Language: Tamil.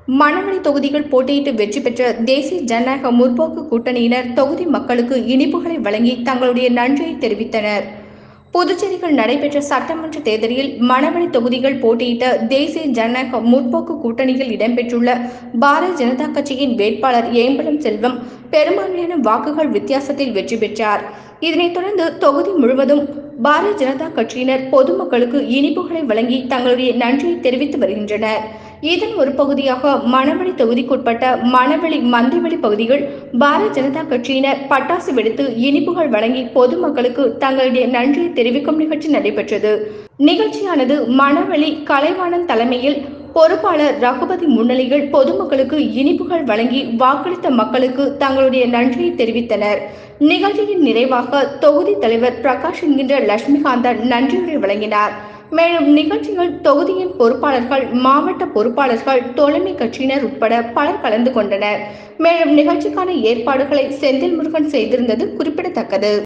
மணவெளி தொகுதிகள் போட்டியிட்டு வெற்றி பெற்ற தேசிய ஜனநாயக முற்போக்கு கூட்டணியினர் தொகுதி மக்களுக்கு இனிப்புகளை வழங்கி தங்களுடைய நன்றியை தெரிவித்தனர் புதுச்சேரியில் நடைபெற்ற சட்டமன்ற தேர்தலில் மணவெளி தொகுதிகள் போட்டியிட்ட தேசிய ஜனநாயக முற்போக்கு கூட்டணியில் இடம்பெற்றுள்ள பாரதிய ஜனதா கட்சியின் வேட்பாளர் ஏம்பலம் செல்வம் பெரும்பான்மையான வாக்குகள் வித்தியாசத்தில் வெற்றி பெற்றார் இதனைத் தொடர்ந்து தொகுதி முழுவதும் பாரதிய ஜனதா கட்சியினர் பொதுமக்களுக்கு இனிப்புகளை வழங்கி தங்களுடைய நன்றியை தெரிவித்து வருகின்றனர் இதன் ஒரு பகுதியாக மணவெளி தொகுதிக்குட்பட்ட மணவெளி மந்திவெளி பகுதிகள் பாரதிய ஜனதா கட்சியினர் பட்டாசு வெடித்து இனிப்புகள் வழங்கி பொதுமக்களுக்கு தங்களுடைய நன்றியை தெரிவிக்கும் நிகழ்ச்சி நடைபெற்றது நிகழ்ச்சியானது மணவெளி கலைவாணன் தலைமையில் பொறுப்பாளர் ரகுபதி முன்னிலையில் பொதுமக்களுக்கு இனிப்புகள் வழங்கி வாக்களித்த மக்களுக்கு தங்களுடைய நன்றியை தெரிவித்தனர் நிகழ்ச்சியின் நிறைவாக தொகுதி தலைவர் பிரகாஷ் என்கின்ற லட்சுமிகாந்தன் நன்றியுரை வழங்கினார் மேலும் நிகழ்ச்சியில் தொகுதியின் பொறுப்பாளர்கள் மாவட்ட பொறுப்பாளர்கள் தோழமை கட்சியினர் உட்பட பலர் கலந்து கொண்டனர் மேலும் நிகழ்ச்சிக்கான ஏற்பாடுகளை செந்தில் முருகன் செய்திருந்தது குறிப்பிடத்தக்கது